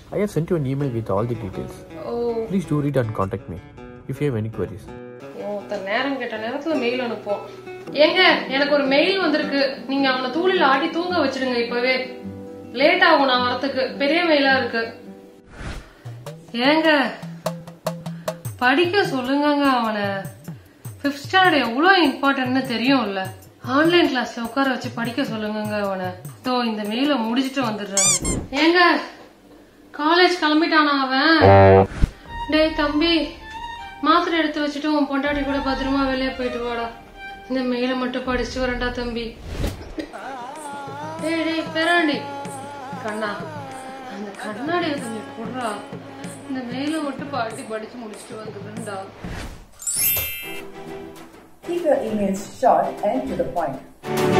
I have sent you an email with all the details. O Please do read and contact me if you have any queries. ஒருத்தர் நேரம் கேட்ட நேரத்துல mail அனுப்புவோம் ஏங்க எனக்கு ஒரு மெயில் வந்திருக்கு நீங்க அவனை தூளில ஆட்டி தூங்க வச்சிடுங்க இப்பவே லேட் ஆகும் நான் வரத்துக்கு பெரிய மெயிலா இருக்கு ஏங்க படிக்க சொல்லுங்கங்க அவனை ஃபிஃப்த் ஸ்டாண்டர்ட் எவ்வளவு இம்பார்ட்டன்ட்னு தெரியும்ல ஆன்லைன் கிளாஸ்ல உட்கார வச்சு படிக்க சொல்லுங்கங்க அவனை தோ இந்த மெயில முடிச்சிட்டு வந்துடுறாங்க ஏங்க காலேஜ் கிளம்பிட்டானா அவன் டேய் தம்பி மாத்திரை எடுத்து வச்சுட்டு உன் பொண்டாட்டி கூட பத்திரமா வெளியே போயிட்டு வாடா இந்த மெயில மட்டும் படிச்சுட்டு வரேன்டா தம்பி டேய் டேய் பெராண்டி கண்ணா அந்த கண்ணாடியை கொஞ்சம் போடுறா இந்த மெயில மட்டும் பாட்டி படிச்சு முடிச்சுட்டு வந்துடுறேன்டா Keep your emails short and to the point.